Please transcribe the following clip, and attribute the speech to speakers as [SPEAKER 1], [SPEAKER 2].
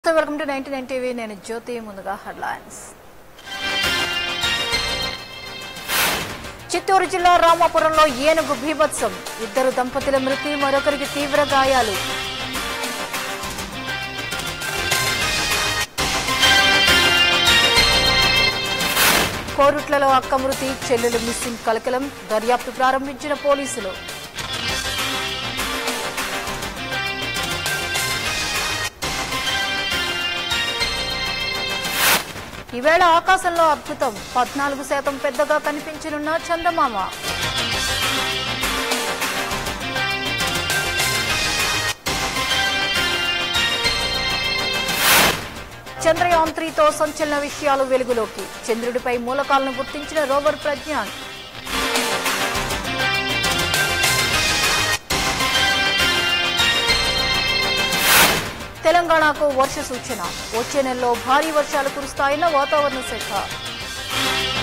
[SPEAKER 1] so welcome to ninety nine TV నేను జ్యోతి ముందుగా headlines Chittoor జిల్లా రామాపురంలో ఏనుగు భీభత్సం ఇద్దరు దంపతుల మృతి మరొకరికి తీవ్ర గాయాలు కోరుట్లలో అక్క మృతి చెల్లెలు మిస్సింగ్ కలకలం దర్యాప్తు ప్రారంభించిన పోలీసులు ఈవేళ ఆకాశంలో అద్భుతం పద్నాలుగు శాతం పెద్దగా కనిపించనున్న చందమామ చంద్రయాన్ త్రీతో సంచలన విషయాలు వెలుగులోకి చంద్రుడిపై మూలకాలను గుర్తించిన రోవర్ ప్రజ్ఞాన్ తెలంగాణకు వర్ష సూచన వచ్చే నెలలో భారీ వర్షాలు కురుస్తాయన్న వాతావరణ శాఖ